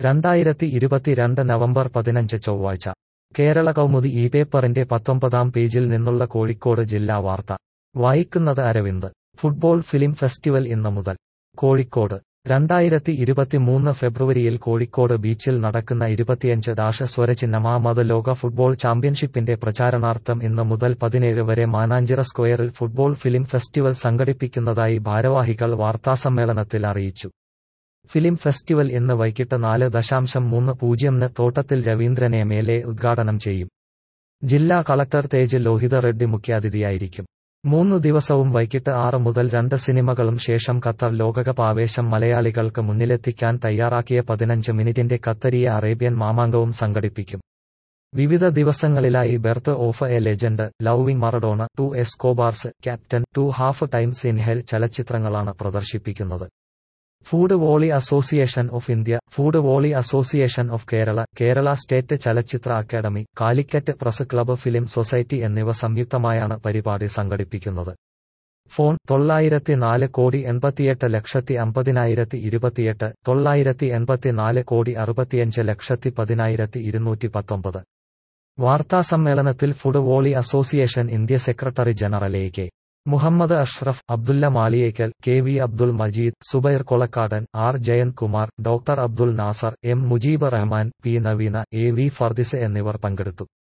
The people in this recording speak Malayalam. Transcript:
രണ്ടായിരത്തി ഇരുപത്തിരണ്ട് നവംബർ പതിനഞ്ച് ചൊവ്വാഴ്ച കേരള കൗമുദി ഈ പേപ്പറിന്റെ പത്തൊമ്പതാം പേജിൽ നിന്നുള്ള കോഴിക്കോട് ജില്ലാ വാർത്ത വായിക്കുന്നത് അരവിന്ദ് ഫുട്ബോൾ ഫിലിം ഫെസ്റ്റിവൽ ഇന്ന് മുതൽ കോഴിക്കോട് രണ്ടായിരത്തി ഇരുപത്തിമൂന്ന് ഫെബ്രുവരിയിൽ കോഴിക്കോട് ബീച്ചിൽ നടക്കുന്ന ഇരുപത്തിയഞ്ച് ഡാഷ സ്വരചിഹ്നമാമത് ലോക ഫുട്ബോൾ ചാമ്പ്യൻഷിപ്പിന്റെ പ്രചാരണാർത്ഥം ഇന്ന് മുതൽ പതിനേഴ് വരെ മാനാഞ്ചിറ സ്ക്വയറിൽ ഫുട്ബോൾ ഫിലിം ഫെസ്റ്റിവൽ സംഘടിപ്പിക്കുന്നതായി ഭാരവാഹികൾ വാർത്താസമ്മേളനത്തിൽ അറിയിച്ചു ഫിലിം ഫെസ്റ്റിവൽ ഇന്ന് വൈകിട്ട് നാല് ദശാംശം മൂന്ന് പൂജ്യംന് തോട്ടത്തിൽ രവീന്ദ്രനെ മേലെ ഉദ്ഘാടനം ചെയ്യും ജില്ലാ കളക്ടർ തേജ് ലോഹിത റെഡ്ഡി മുഖ്യാതിഥിയായിരിക്കും മൂന്നു ദിവസവും വൈകിട്ട് ആറ് മുതൽ രണ്ട് സിനിമകളും ശേഷം ഖത്തർ ലോകകപ്പ് ആവേശം മലയാളികൾക്ക് മുന്നിലെത്തിക്കാൻ തയ്യാറാക്കിയ പതിനഞ്ച് മിനിറ്റിന്റെ ഖത്തരിയ അറേബ്യൻ മാമാങ്കവും സംഘടിപ്പിക്കും വിവിധ ദിവസങ്ങളിലായി birth of a legend loving Maradona two Escobars captain two half times in hell ചലച്ചിത്രങ്ങളാണ് പ്രദർശിപ്പിക്കുന്നത് foot volley association of India foot volley association of Kerala Kerala state ചലച്ചിത്ര academy Calicut press club film society എന്നിവ സംയുക്തമായാണ് പരിപാടി സംഘടിപ്പിക്കുന്നത് ഫോൺ തൊള്ളായിരത്തി നാല് കോടി എൺപത്തിയെട്ട് ലക്ഷത്തി അമ്പതിനായിരത്തി ഇരുപത്തിയെട്ട് തൊള്ളായിരത്തി എൺപത്തിനാല് കോടി അറുപത്തിയഞ്ച് ലക്ഷത്തി പതിനായിരത്തി ഇരുന്നൂറ്റി പത്തൊമ്പത് വാർത്താസമ്മേളനത്തിൽ foot volley association India secretary general A K Muhammad Ashraf Abdulla Maliyekkal K V Abdul Majeed Zubair Kolakkadan R Jayanthkumar doctor Abdul Nasar M Mujeeb Rahman P Naveena A V Fardis എന്നിവർ പങ്കെടുത്തു